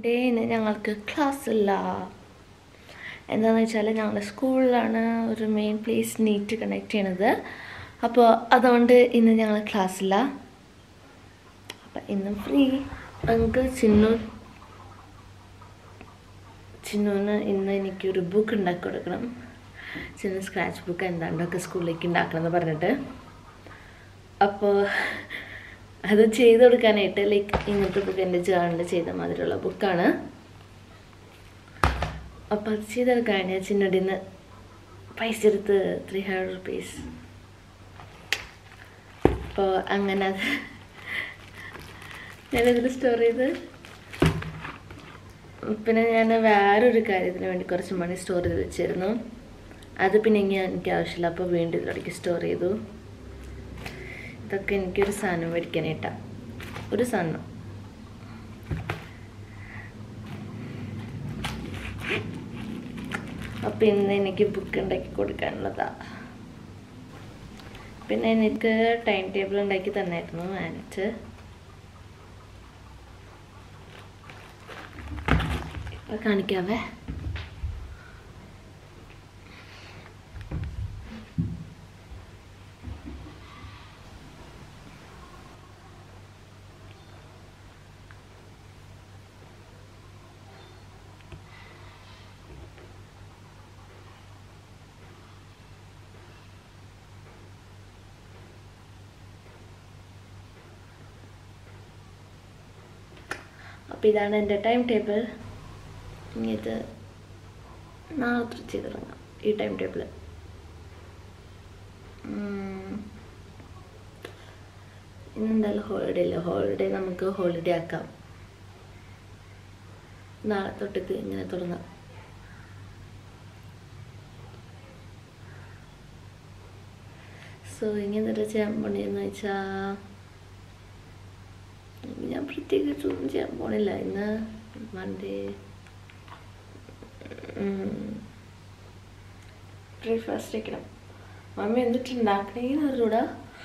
day ഇന്ന് ഞങ്ങൾക്ക് class ഇല്ല എന്താണെന്ന് വെച്ചാൽ ഞങ്ങളുടെ സ്കൂളിലാണ് ഒരു മെയിൻ പ്ലേസ് നീറ്റ് കണക്ട് ചെയ്യണത് അപ്പോൾ അതുകൊണ്ട് ഇന്ന് ഞങ്ങൾ ക്ലാസ്സില്ല അപ്പം ഇന്നും ഫ്രീ നമുക്ക് ചിന്നു ചിന്നുവിന് ഇന്ന് എനിക്കൊരു ബുക്ക് ഉണ്ടാക്കി കൊടുക്കണം ചിന്നു സ്ക്രാച്ച് ബുക്ക് എന്താണ്ടൊക്കെ സ്കൂളിലേക്ക് ഉണ്ടാക്കണം എന്ന് പറഞ്ഞിട്ട് അപ്പോൾ അത് ചെയ്ത് കൊടുക്കാനായിട്ട് ലൈക്ക് ഇങ്ങനത്തെ ബുക്ക് എൻ്റെ ജേണൽ ചെയ്ത മാതിരിയുള്ള ബുക്കാണ് അപ്പോൾ അത് ചെയ്തെടുക്കാൻ ഞാൻ ചിന്നടിയിൽ നിന്ന് പൈസ എടുത്ത് ത്രീ ഹൺഡ്രഡ് റുപ്പീസ് അപ്പോൾ അങ്ങനെ അത് ഞാനതിൽ സ്റ്റോർ ചെയ്ത് പിന്നെ ഞാൻ വേറൊരു കാര്യത്തിന് വേണ്ടി കുറച്ച് മണി സ്റ്റോർ ചെയ്ത് വെച്ചിരുന്നു അത് പിന്നെ ഇങ്ങനെ എനിക്ക് ആവശ്യമില്ല അപ്പോൾ വീണ്ടും ഇതിലേക്ക് സ്റ്റോർ ചെയ്തു ഇതൊക്കെ എനിക്കൊരു സാധനം മേടിക്കാനായിട്ടാ ഒരു സാധനം അപ്പം ഇന്ന് എനിക്ക് ബുക്ക് ഉണ്ടാക്കി കൊടുക്കാനുള്ളതാ പിന്നെ എനിക്ക് ടൈം ടേബിൾ ഉണ്ടാക്കി തന്നായിരുന്നു ആൻറ്റ് ഇപ്പം കാണിക്കാവേ അപ്പോൾ ഇതാണ് എൻ്റെ ടൈം ടേബിൾ ഇനി ഇത് നാളെ തൊട്ട് ചെയ്ത് തുടങ്ങാം ഈ ടൈം ടേബിൾ ഇന്നെന്തായാലും ഹോളിഡേ ഇല്ല ഹോളിഡേ നമുക്ക് ഹോളിഡേ ആക്കാം നാളെ തൊട്ടിട്ട് ഇങ്ങനെ തുടങ്ങാം സോ ഇങ്ങനെ ചെയ്യാൻ പോണെന്ന് വെച്ചാൽ ഞാൻ പ്രത്യേകിച്ച് ഒന്നും ചെയ്യാൻ പോണില്ല ഇന്ന് മൺഡേ ബ്രേക്ക്ഫാസ്റ്റ് വയ്ക്കണം മമ്മി എന്നിട്ട് ഉണ്ടാക്കണേന്ന് അറിഞ്ഞൂടാ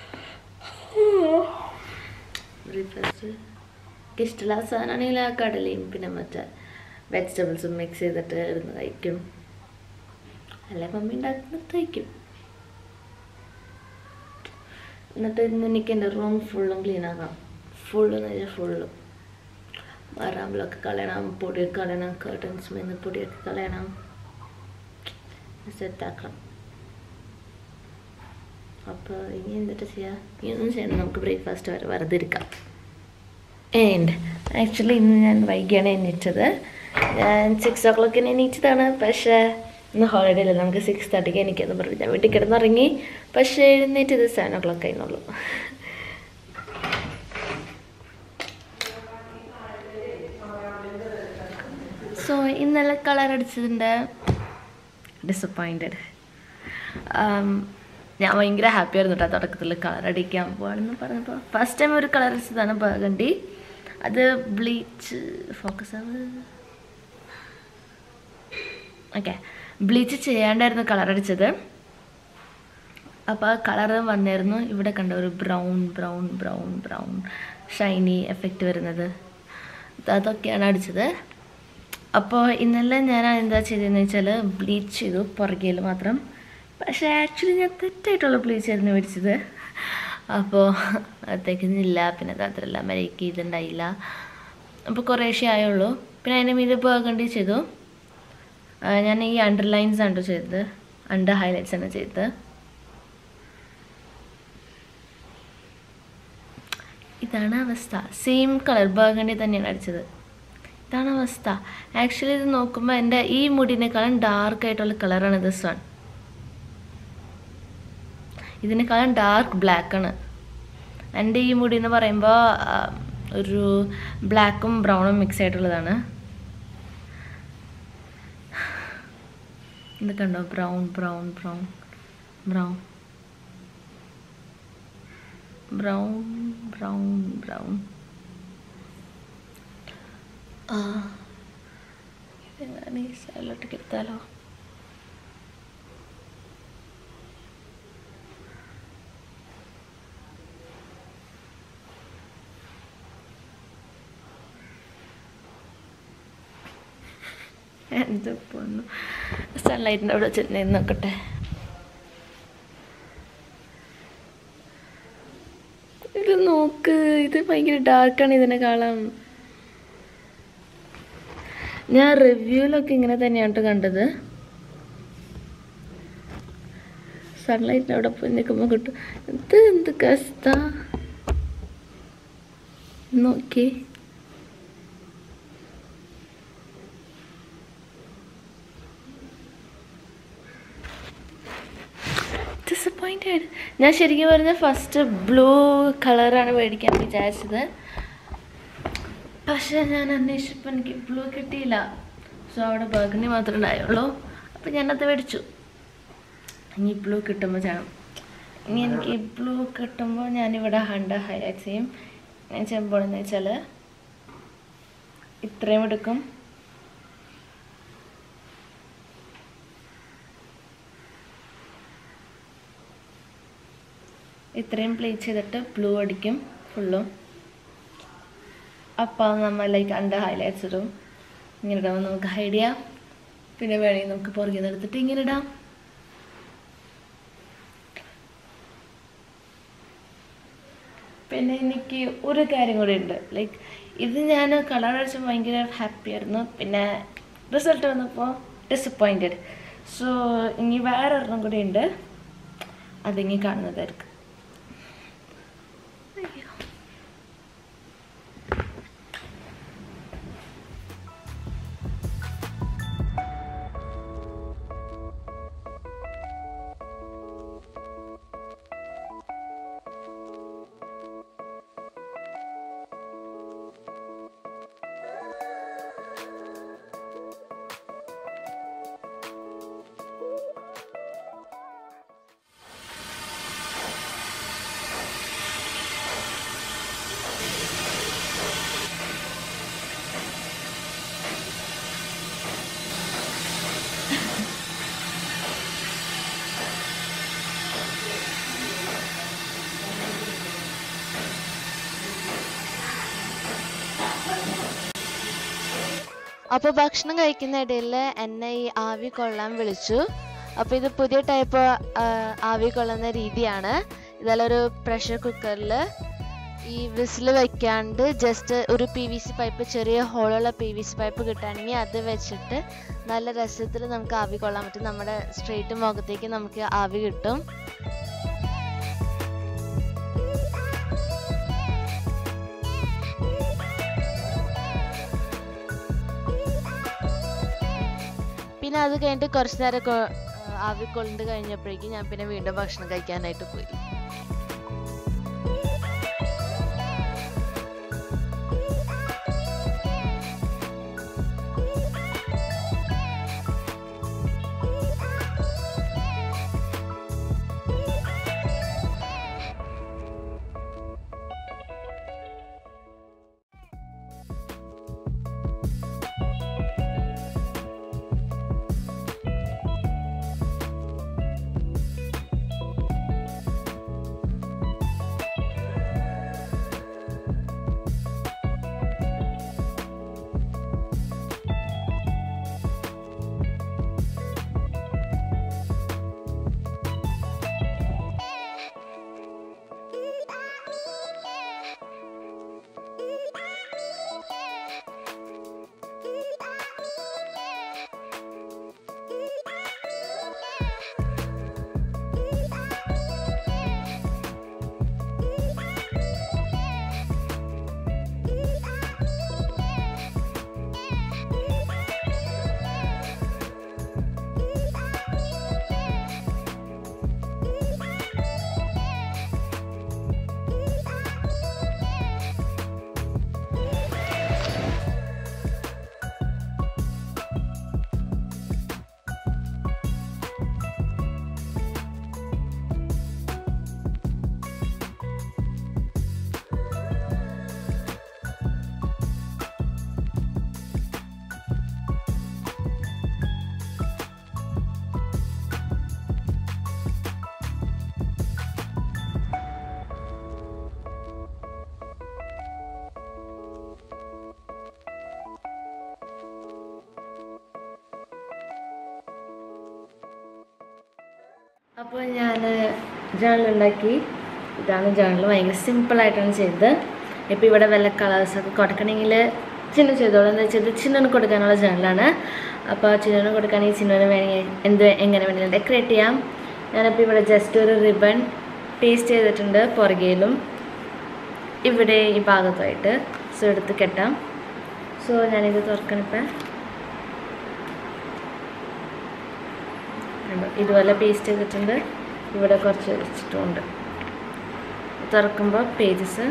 ബ്രേക്ക്ഫാസ്റ്റ് എനിക്ക് ഇഷ്ടമുള്ള സാധനമാണെങ്കിൽ ആ കടലയും പിന്നെ മറ്റേ വെജിറ്റബിൾസും മിക്സ് ചെയ്തിട്ട് ഇരുന്ന് കഴിക്കും അല്ലെ മമ്മി ഉണ്ടാക്കുന്നത് കഴിക്കും എന്നിട്ട് ഇന്ന് എനിക്ക് എൻ്റെ റൂം ഫുള്ളും ക്ലീൻ ആക്കാം ഫുള്ള് എന്ന് വെച്ചാൽ ഫുള്ള് മറാമ്പിലൊക്കെ കളയണം പൊടിയൊക്കെ കളയണം കേർട്ടൻസ് നിന്ന് പൊടിയൊക്കെ കളയണം സെറ്റാക്കണം അപ്പോൾ ഇനി എന്നിട്ട് ചെയ്യാം ഇനി ഒന്നും ചെയ്യണം നമുക്ക് ബ്രേക്ക്ഫാസ്റ്റ് വരെ വെറുതെ ഇരിക്കാം ആൻഡ് ആക്ച്വലി ഇന്ന് ഞാൻ വൈകിയാണ് എണീറ്റത് ഞാൻ സിക്സ് ഓ ക്ലോക്കിന് എണീറ്റതാണ് പക്ഷേ ഇന്ന് ഹോളിഡേ അല്ല നമുക്ക് സിക്സ് തേർട്ടിക്ക് എനിക്കെന്ന് പറഞ്ഞു ഞാൻ വീട്ടിൽ കിടന്നിറങ്ങി പക്ഷേ എഴുന്നേറ്റത് സെവൻ ഓ ക്ലോക്ക് ആയിരുന്നുള്ളൂ സോ ഇന്നലെ കളർ അടിച്ചതിൻ്റെ ഡിസപ്പോയിൻറ്റഡ് ഞാൻ ഭയങ്കര ഹാപ്പി ആയിരുന്നു കേട്ടോ തുടക്കത്തിൽ കളർ അടിക്കാൻ പോവാണെന്ന് പറഞ്ഞപ്പോൾ ഫസ്റ്റ് ടൈം ഒരു കളർ അടിച്ചതാണ് ബർഗണ്ടി അത് ബ്ലീച്ച് ഫോക്കസ് ആവ് ഓക്കെ ബ്ലീച്ച് ചെയ്യാണ്ടായിരുന്നു കളർ അടിച്ചത് അപ്പോൾ ആ കളർ വന്നായിരുന്നു ഇവിടെ കണ്ട ഒരു brown brown brown brown shiny effect വരുന്നത് അതൊക്കെയാണ് അടിച്ചത് അപ്പോൾ ഇന്നലെ ഞാൻ എന്താ ചെയ്തതെന്ന് വെച്ചാൽ ബ്ലീച്ച് ചെയ്തു പുറകിൽ മാത്രം പക്ഷേ ആക്ച്വലി ഞാൻ തെറ്റായിട്ടുള്ള ബ്ലീച്ച് ആയിരുന്നു മേടിച്ചത് അപ്പോൾ അത്തേക്കുന്നില്ല പിന്നെ അത് അത്രയല്ല മരയ്ക്ക് ഇതുണ്ടായില്ല അപ്പോൾ കുറേശ്ശേ ആയുള്ളൂ പിന്നെ അതിൻ്റെ മീത് ബർഗണ്ടി ചെയ്തു ഞാൻ ഈ അണ്ടർലൈൻസ് ആണ് ചെയ്തത് അണ്ടർ ഹൈലൈറ്റ്സ് ആണ് ചെയ്തത് ഇതാണ് അവസ്ഥ സെയിം കളർ ബർഗണ്ടി തന്നെയാണ് അടിച്ചത് ഇതാണ് അവസ്ഥ ആക്ച്വലി ഇത് നോക്കുമ്പോൾ എൻ്റെ ഈ മുടിനേക്കാളും ഡാർക്ക് ആയിട്ടുള്ള കളറാണ് ദിസ് വൺ ഇതിനേക്കാളും ഡാർക്ക് ബ്ലാക്കാണ് എൻ്റെ ഈ മുടി എന്ന് പറയുമ്പോൾ ഒരു ബ്ലാക്കും ബ്രൗണും മിക്സ് ആയിട്ടുള്ളതാണ് ഇത് കണ്ടോ brown brown brown brown brown brown brown ആ ഇതെങ്ങനെ ഈ സൈഡിലോട്ടേക്ക് എത്താലോ എന്ത് പൊണ്ണു സൺലൈറ്റിൻ്റെ അവിടെ ചെന്ന് നോക്കട്ടെ ഇത് നോക്ക് ഇത് ഭയങ്കര ഡാർക്കാണ് ഇതിനെ കാണാൻ ഞാൻ റിവ്യൂലൊക്കെ ഇങ്ങനെ തന്നെയാണ് ട്ടോ കണ്ടത് സൺലൈറ്റിൻ്റെ അവിടെ പോയി നിൽക്കുമ്പോൾ കിട്ടും ഇത് എന്ത് കസ്ത നോക്കി ഡിസപ്പോയിൻറ്റഡ് ഞാൻ ശരിക്കും പറഞ്ഞ ഫസ്റ്റ് ബ്ലൂ കളറാണ് മേടിക്കാൻ വിചാരിച്ചത് പക്ഷേ ഞാൻ അന്വേഷിച്ചപ്പോൾ എനിക്ക് ബ്ലൂ കിട്ടിയില്ല സോ അവിടെ ബഗണി മാത്രമേ ഉണ്ടായുള്ളൂ അപ്പോൾ ഞാനത് മേടിച്ചു ഇനി ബ്ലൂ കിട്ടുമ്പോൾ ചെയ്യണം ഇനി എനിക്ക് ബ്ലൂ കിട്ടുമ്പോൾ ഞാനിവിടെ ഹണ്ട ഹൈലൈറ്റ് ചെയ്യും ഞാൻ ചെയ്യുമ്പോഴെന്ന് വെച്ചാൽ ഇത്രയും എടുക്കും ഇത്രയും പ്ലേ ചെയ്തിട്ട് ബ്ലൂ അടിക്കും ഫുള്ളും അപ്പോൾ നമ്മൾ ലൈക്ക് അണ്ട ഹൈലൈറ്റ്സ് ഇടും ഇങ്ങനെ ഇടാം നമുക്ക് ഹൈഡ് ചെയ്യാം പിന്നെ വേണമെങ്കിൽ നമുക്ക് പുറകിൽ നിന്ന് എടുത്തിട്ട് ഇങ്ങനെ ഇടാം പിന്നെ എനിക്ക് ഒരു കാര്യം കൂടി ഉണ്ട് ലൈക്ക് ഇത് ഞാൻ കളർ അടിച്ച് ഭയങ്കര ഹാപ്പി ആയിരുന്നു പിന്നെ റിസൾട്ട് വന്നപ്പോൾ ഡിസപ്പോയിൻറ്റഡ് സോ ഇനി വേറെ ഒരെണ്ണം കൂടി ഉണ്ട് അതിങ്ങി കാണുന്നതായിരിക്കും അയ്യോ അപ്പോൾ ഭക്ഷണം കഴിക്കുന്ന ഇടയിൽ എന്നെ ഈ ആവി കൊള്ളാൻ വിളിച്ചു അപ്പോൾ ഇത് പുതിയ ടൈപ്പ് ആവി കൊള്ളുന്ന രീതിയാണ് ഇതിലൊരു പ്രഷർ കുക്കറിൽ ഈ വിസിൽ വെക്കാണ്ട് ജസ്റ്റ് ഒരു പി വി സി പൈപ്പ് ചെറിയ ഹോളുള്ള പി വി സി പൈപ്പ് കിട്ടുകയാണെങ്കിൽ അത് വെച്ചിട്ട് നല്ല രസത്തിൽ നമുക്ക് ആവി കൊള്ളാൻ പറ്റും നമ്മുടെ സ്ട്രെയിറ്റ് മുഖത്തേക്ക് നമുക്ക് ആവി കിട്ടും പിന്നെ അത് കഴിഞ്ഞിട്ട് കുറച്ച് നേരം കൊ- ആവി കൊണ്ട് കഴിഞ്ഞപ്പോഴേക്കും ഞാൻ പിന്നെ വീണ്ടും ഭക്ഷണം കഴിക്കാനായിട്ട് പോയി അപ്പോൾ ഞാൻ ജേണൽ ഉണ്ടാക്കി ഇതാണ് ജേണൽ ഭയങ്കര സിമ്പിളായിട്ടാണ് ചെയ്തത് ഇപ്പോൾ ഇവിടെ വല്ല കളേഴ്സൊക്കെ കൊടുക്കണമെങ്കിൽ ചിന്ന ചെയ്തോളൂ എന്താ വെച്ചാൽ ഇത് ചിന്നന് കൊടുക്കാനുള്ള ജേണലാണ് അപ്പോൾ ചിന്നന് കൊടുക്കുകയാണെങ്കിൽ ചിന്നന് വേണമെങ്കിൽ എന്ത് എങ്ങനെ വേണമെങ്കിലും ഡെക്കറേറ്റ് ചെയ്യാം ഞാനപ്പോൾ ഇവിടെ ജസ്റ്റ് ഒരു റിബൺ പേസ്റ്റ് ചെയ്തിട്ടുണ്ട് പുറകയിലും ഇവിടെ ഈ ഭാഗത്തായിട്ട് സോ എടുത്ത് കെട്ടാം സോ ഞാനിത് തുറക്കണിപ്പം കണ്ടോ ഇതുപോലെ പേസ്റ്റ് ചെയ്തിട്ടുണ്ട് ഇവിടെ കുറച്ച് വെച്ചിട്ടുമുണ്ട് തുറക്കുമ്പോൾ പേജസ്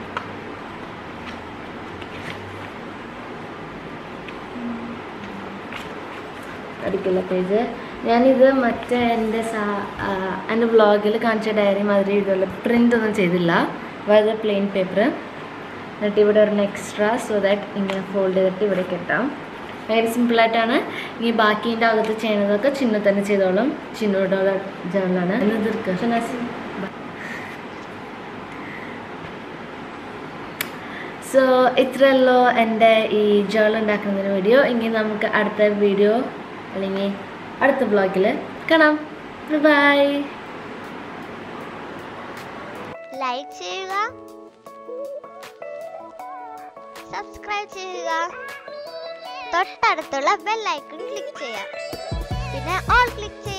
അടിക്കില്ല പേജ് ഞാനിത് മറ്റേ എൻ്റെ സാ ആ, എൻ്റെ വ്ളോഗിൽ കാണിച്ച ഡയറി മാതിരി ഇതുപോലെ പ്രിൻ്റ് ഒന്നും ചെയ്തില്ല വെറുതെ പ്ലെയിൻ പേപ്പർ എന്നിട്ട് ഇവിടെ ഒരെണ്ണം എക്സ്ട്രാ സോ ദാറ്റ് ഇങ്ങനെ ഫോൾഡ് ചെയ്തിട്ട് ഇവിടെ കെട്ടാം ഭയങ്കര സിമ്പിളായിട്ടാണ് ഇനി ബാക്കിൻ്റെ അകത്ത് ചെയ്യുന്നതൊക്കെ ചിന്ന തന്നെ ചെയ്തോളും ചിന്നോടുള്ള ജേണലാണ് എന്ന് തീർക്കുക ഷനാസി സോ ഇത്രയല്ലോ എൻ്റെ ഈ ജേണൽ ഉണ്ടാക്കുന്ന വീഡിയോ ഇനി നമുക്ക് അടുത്ത വീഡിയോ അല്ലെങ്കിൽ അടുത്ത ബ്ലോഗിൽ കാണാം ബൈ ലൈക്ക് ചെയ്യുക സബ്സ്ക്രൈബ് ചെയ്യുക തൊട്ടടുത്തുള്ള ബെൽ ഐക്കൺ ക്ലിക്ക് ചെയ്യാം പിന്നെ ഓൾ ക്ലിക്ക് ചെയ്യുക